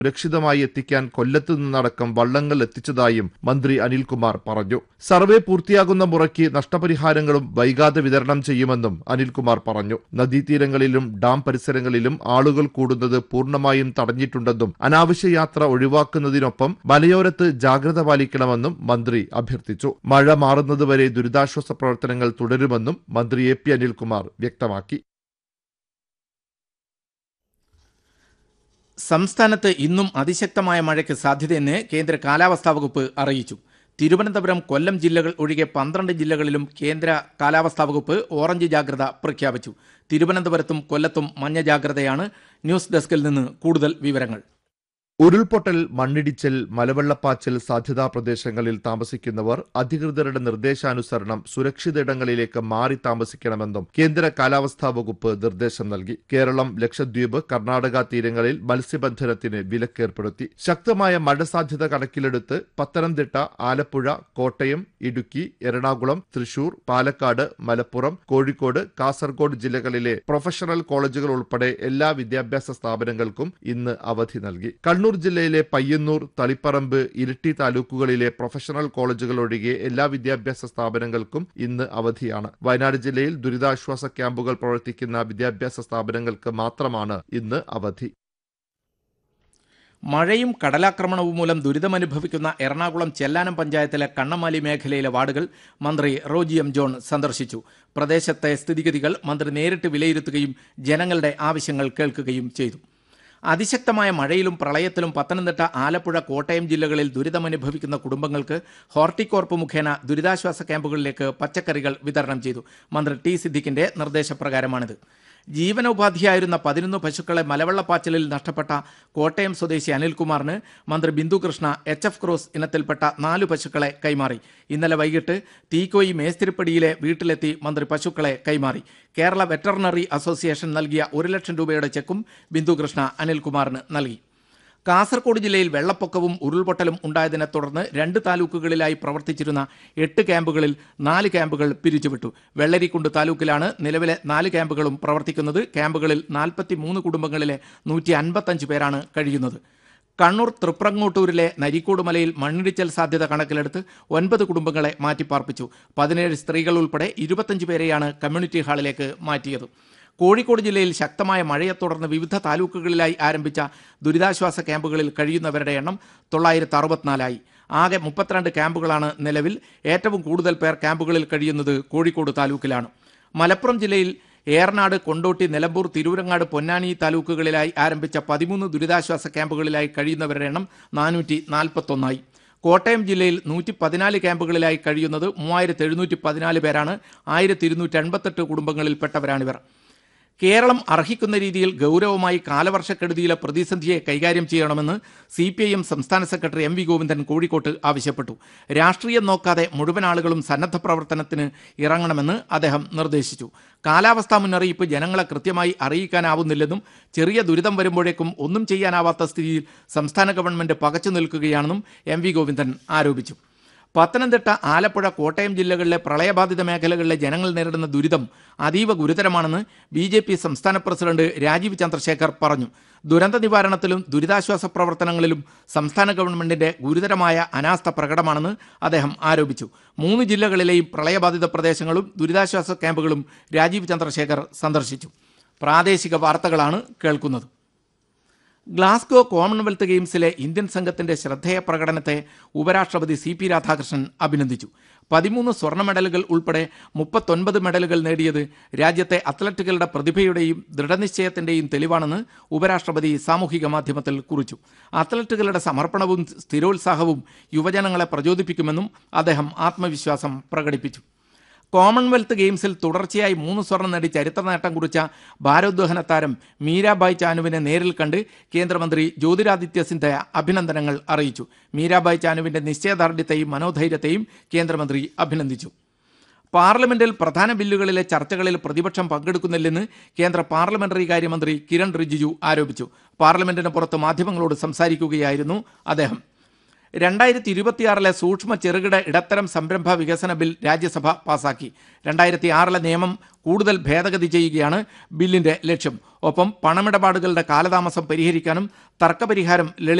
സുരക്ഷിതമായി എത്തിക്കാൻ കൊല്ലത്ത് നിന്നടക്കം വള്ളങ്ങൾ എത്തിച്ചതായും മന്ത്രി അനിൽകുമാർ പറഞ്ഞു സർവേ പൂർത്തിയാകുന്ന മുറയ്ക്ക് നഷ്ടപരിഹാരങ്ങളും വൈകാതെ വിതരണം ചെയ്യുമെന്നും അനിൽകുമാർ പറഞ്ഞു നദീതീരങ്ങളിലും ഡാം പരിസരങ്ങളിലും ആളുകൾ കൂടുന്നത് പൂർണ്ണമായും തടഞ്ഞിട്ടുണ്ടെന്നും അനാവശ്യ യാത്ര ഒഴിവാക്കുന്നതിനൊപ്പം മലയോരത്ത് ജാഗ്രത പാലിക്കണമെന്നും മന്ത്രി അഭ്യർത്ഥിച്ചു മഴ മാറുന്നതുവരെ ദുരിതാശ്വാസ പ്രവർത്തനങ്ങൾ തുടരുമെന്നും മന്ത്രി എ പി അനിൽകുമാർ വ്യക്തമാക്കി സംസ്ഥാനത്ത് ഇന്നും അതിശക്തമായ മഴയ്ക്ക് സാധ്യതയെന്ന് കേന്ദ്ര കാലാവസ്ഥാ വകുപ്പ് അറിയിച്ചു തിരുവനന്തപുരം കൊല്ലം ജില്ലകൾ ഒഴികെ പന്ത്രണ്ട് ജില്ലകളിലും കേന്ദ്ര കാലാവസ്ഥാ വകുപ്പ് ഓറഞ്ച് ജാഗ്രത പ്രഖ്യാപിച്ചു തിരുവനന്തപുരത്തും കൊല്ലത്തും മഞ്ഞ ജാഗ്രതയാണ് ന്യൂസ് ഡെസ്കിൽ നിന്ന് കൂടുതൽ വിവരങ്ങൾ ഉരുൾപൊട്ടൽ മണ്ണിടിച്ചൽ മലവെള്ളപ്പാച്ചൽ സാധ്യതാ പ്രദേശങ്ങളിൽ താമസിക്കുന്നവർ അധികൃതരുടെ നിർദ്ദേശാനുസരണം സുരക്ഷിത ഇടങ്ങളിലേക്ക് മാറി താമസിക്കണമെന്നും കേന്ദ്ര കാലാവസ്ഥാ വകുപ്പ് നിർദ്ദേശം നൽകി കേരളം ലക്ഷദ്വീപ് കർണാടക തീരങ്ങളിൽ മത്സ്യബന്ധനത്തിന് വിലക്കേർപ്പെടുത്തി ശക്തമായ മഴ സാധ്യത കണക്കിലെടുത്ത് പത്തനംതിട്ട ആലപ്പുഴ കോട്ടയം ഇടുക്കി എറണാകുളം തൃശൂർ പാലക്കാട് മലപ്പുറം കോഴിക്കോട് കാസർഗോഡ് ജില്ലകളിലെ പ്രൊഫഷണൽ കോളേജുകൾ ഉൾപ്പെടെ എല്ലാ വിദ്യാഭ്യാസ സ്ഥാപനങ്ങൾക്കും ഇന്ന് അവധി നൽകി കണ്ണൂർ ജില്ലയിലെ പയ്യന്നൂർ തളിപ്പറമ്പ് ഇരിട്ടി താലൂക്കുകളിലെ പ്രൊഫഷണൽ കോളേജുകൾ ഒഴികെ എല്ലാ വിദ്യാഭ്യാസ സ്ഥാപനങ്ങൾക്കും ഇന്ന് അവധിയാണ് വയനാട് ജില്ലയിൽ ദുരിതാശ്വാസ ക്യാമ്പുകൾ പ്രവർത്തിക്കുന്ന വിദ്യാഭ്യാസ സ്ഥാപനങ്ങൾക്ക് മാത്രമാണ് ഇന്ന് അവധി മഴയും കടലാക്രമണവും മൂലം ദുരിതമനുഭവിക്കുന്ന എറണാകുളം ചെല്ലാനം പഞ്ചായത്തിലെ കണ്ണമാലി മേഖലയിലെ വാർഡുകൾ മന്ത്രി റോജി എം ജോൺ സന്ദർശിച്ചു പ്രദേശത്തെ സ്ഥിതിഗതികൾ മന്ത്രി നേരിട്ട് വിലയിരുത്തുകയും ജനങ്ങളുടെ ആവശ്യങ്ങൾ കേൾക്കുകയും ചെയ്തു അതിശക്തമായ മഴയിലും പ്രളയത്തിലും പത്തനംതിട്ട ആലപ്പുഴ കോട്ടയം ജില്ലകളിൽ ദുരിതമനുഭവിക്കുന്ന കുടുംബങ്ങൾക്ക് ഹോർട്ടികോർപ്പ് മുഖേന ദുരിതാശ്വാസ ക്യാമ്പുകളിലേക്ക് പച്ചക്കറികൾ വിതരണം ചെയ്തു മന്ത്രി ടി സിദ്ദിഖിന്റെ നിർദ്ദേശപ്രകാരമാണിത് ജീവനോപാധിയായിരുന്ന പതിനൊന്ന് പശുക്കളെ മലവെള്ളപ്പാച്ചിലിൽ നഷ്ടപ്പെട്ട കോട്ടയം സ്വദേശി അനിൽകുമാറിന് മന്ത്രി Bindu Krishna H F cross ഇനത്തിൽപ്പെട്ട നാലു പശുക്കളെ കൈമാറി ഇന്നലെ വൈകിട്ട് തീക്കോയി മേസ്തിരിപ്പടിയിലെ വീട്ടിലെത്തി മന്ത്രി പശുക്കളെ കൈമാറി കേരള വെറ്ററിനറി അസോസിയേഷൻ നൽകിയ ഒരു ലക്ഷം രൂപയുടെ ചെക്കും ബിന്ദു കൃഷ്ണ അനിൽകുമാറിന് നൽകി കാസർഗോഡ് ജില്ലയിൽ വെള്ളപ്പൊക്കവും ഉരുൾപൊട്ടലും ഉണ്ടായതിനെ തുടർന്ന് രണ്ട് താലൂക്കുകളിലായി പ്രവർത്തിച്ചിരുന്ന എട്ട് ക്യാമ്പുകളിൽ നാല് ക്യാമ്പുകൾ പിരിച്ചുവിട്ടു വെള്ളരിക്കുണ്ട് താലൂക്കിലാണ് നിലവിലെ നാല് ക്യാമ്പുകളും പ്രവർത്തിക്കുന്നത് ക്യാമ്പുകളിൽ നാൽപ്പത്തി മൂന്ന് കുടുംബങ്ങളിലെ നൂറ്റി അൻപത്തഞ്ച് പേരാണ് കഴിയുന്നത് കണ്ണൂർ തൃപ്രങ്ങോട്ടൂരിലെ നരിക്കോട് മലയിൽ മണ്ണിടിച്ചൽ സാധ്യത കണക്കിലെടുത്ത് ഒൻപത് കുടുംബങ്ങളെ മാറ്റിപ്പാർപ്പിച്ചു പതിനേഴ് സ്ത്രീകൾ ഉൾപ്പെടെ ഇരുപത്തഞ്ച് പേരെയാണ് കമ്മ്യൂണിറ്റി ഹാളിലേക്ക് മാറ്റിയത് കോഴിക്കോട് ജില്ലയിൽ ശക്തമായ മഴയെ തുടർന്ന് വിവിധ താലൂക്കുകളിലായി ആരംഭിച്ച ദുരിതാശ്വാസ ക്യാമ്പുകളിൽ കഴിയുന്നവരുടെ എണ്ണം തൊള്ളായിരത്തി അറുപത്തിനാലായി ആകെ മുപ്പത്തിരണ്ട് ക്യാമ്പുകളാണ് നിലവിൽ ഏറ്റവും കൂടുതൽ പേർ ക്യാമ്പുകളിൽ കഴിയുന്നത് കോഴിക്കോട് താലൂക്കിലാണ് മലപ്പുറം ജില്ലയിൽ ഏറനാട് കൊണ്ടോട്ടി നിലമ്പൂർ തിരൂരങ്ങാട് പൊന്നാനി താലൂക്കുകളിലായി ആരംഭിച്ച പതിമൂന്ന് ദുരിതാശ്വാസ ക്യാമ്പുകളിലായി കഴിയുന്നവരുടെ എണ്ണം നാനൂറ്റി നാൽപ്പത്തൊന്നായി കോട്ടയം ജില്ലയിൽ നൂറ്റി പതിനാല് ക്യാമ്പുകളിലായി കഴിയുന്നത് മൂവായിരത്തി എഴുന്നൂറ്റി പതിനാല് പേരാണ് ആയിരത്തി ഇരുന്നൂറ്റി എൺപത്തെട്ട് കുടുംബങ്ങളിൽപ്പെട്ടവരാണിവർ കേരളം അർഹിക്കുന്ന രീതിയിൽ ഗൗരവമായി കാലവർഷക്കെടുതിയിലെ പ്രതിസന്ധിയെ കൈകാര്യം ചെയ്യണമെന്ന് സി പി ഐ എം സംസ്ഥാന സെക്രട്ടറി എം വി ഗോവിന്ദൻ കോഴിക്കോട്ട് ആവശ്യപ്പെട്ടു രാഷ്ട്രീയം നോക്കാതെ മുഴുവൻ ആളുകളും സന്നദ്ധ പ്രവർത്തനത്തിന് ഇറങ്ങണമെന്ന് അദ്ദേഹം നിർദ്ദേശിച്ചു കാലാവസ്ഥാ മുന്നറിയിപ്പ് ജനങ്ങളെ കൃത്യമായി അറിയിക്കാനാവുന്നില്ലെന്നും ചെറിയ ദുരിതം വരുമ്പോഴേക്കും ഒന്നും ചെയ്യാനാവാത്ത സ്ഥിതിയിൽ സംസ്ഥാന ഗവൺമെന്റ് പകച്ചു നിൽക്കുകയാണെന്നും എം വി ഗോവിന്ദൻ ആരോപിച്ചു പത്തനംതിട്ട ആലപ്പുഴ കോട്ടയം ജില്ലകളിലെ പ്രളയബാധിത മേഖലകളിലെ ജനങ്ങൾ നേരിടുന്ന ദുരിതം അതീവ ഗുരുതരമാണെന്ന് ബി ജെ പി സംസ്ഥാന പ്രസിഡന്റ് രാജീവ് ചന്ദ്രശേഖർ പറഞ്ഞു ദുരന്ത നിവാരണത്തിലും ദുരിതാശ്വാസ പ്രവർത്തനങ്ങളിലും സംസ്ഥാന ഗവൺമെന്റിന്റെ ഗുരുതരമായ അനാസ്ഥ പ്രകടമാണെന്ന് അദ്ദേഹം ആരോപിച്ചു മൂന്ന് ജില്ലകളിലെയും പ്രളയബാധിത പ്രദേശങ്ങളും ദുരിതാശ്വാസ ക്യാമ്പുകളും രാജീവ് ചന്ദ്രശേഖർ സന്ദർശിച്ചു പ്രാദേശിക വാർത്തകളാണ് കേൾക്കുന്നത് ഗ്ലാസ്ഗോ കോമൺവെൽത്ത് ഗെയിംസിലെ ഇന്ത്യൻ സംഘത്തിന്റെ ശ്രദ്ധേയ പ്രകടനത്തെ ഉപരാഷ്ട്രപതി സി പി രാധാകൃഷ്ണൻ അഭിനന്ദിച്ചു പതിമൂന്ന് സ്വർണ്ണ മെഡലുകൾ ഉൾപ്പെടെ മുപ്പത്തൊൻപത് മെഡലുകൾ നേടിയത് രാജ്യത്തെ അത്ലറ്റുകളുടെ പ്രതിഭയുടെയും ദൃഢനിശ്ചയത്തിന്റെയും തെളിവാണെന്ന് ഉപരാഷ്ട്രപതി സാമൂഹിക മാധ്യമത്തിൽ കുറിച്ചു അത്ലറ്റുകളുടെ സമർപ്പണവും സ്ഥിരോത്സാഹവും യുവജനങ്ങളെ പ്രചോദിപ്പിക്കുമെന്നും അദ്ദേഹം ആത്മവിശ്വാസം പ്രകടിപ്പിച്ചു കോമൺവെൽത്ത് ഗെയിംസിൽ തുടർച്ചയായി മൂന്ന് സ്വർണം നേടി ചരിത്ര നേട്ടം കുറിച്ച ഭാരോദ്വഹന താരം മീരാബായ് ചാനുവിനെ നേരിൽ കണ്ട് കേന്ദ്രമന്ത്രി ജ്യോതിരാദിത്യ സിന്ധ്യ അഭിനന്ദനങ്ങൾ അറിയിച്ചു മീരാബായ് ചാനുവിന്റെ നിശ്ചയദാർഢ്യത്തെയും മനോധൈര്യത്തെയും കേന്ദ്രമന്ത്രി അഭിനന്ദിച്ചു പാർലമെന്റിൽ പ്രധാന ബില്ലുകളിലെ ചർച്ചകളിൽ പ്രതിപക്ഷം പങ്കെടുക്കുന്നില്ലെന്ന് കേന്ദ്ര പാർലമെന്ററി കാര്യമന്ത്രി കിരൺ റിജിജു ആരോപിച്ചു പാർലമെന്റിന് പുറത്ത് മാധ്യമങ്ങളോട് സംസാരിക്കുകയായിരുന്നു അദ്ദേഹം രണ്ടായിരത്തി ഇരുപത്തിയാറിലെ സൂക്ഷ്മ ചെറുകിട ഇടത്തരം സംരംഭ വികസന ബിൽ രാജ്യസഭ പാസാക്കി രണ്ടായിരത്തി ആറിലെ നിയമം കൂടുതൽ ഭേദഗതി ചെയ്യുകയാണ് ബില്ലിന്റെ ലക്ഷ്യം ഒപ്പം പണമിടപാടുകളുടെ കാലതാമസം പരിഹരിക്കാനും തർക്കപരിഹാരം ലളിത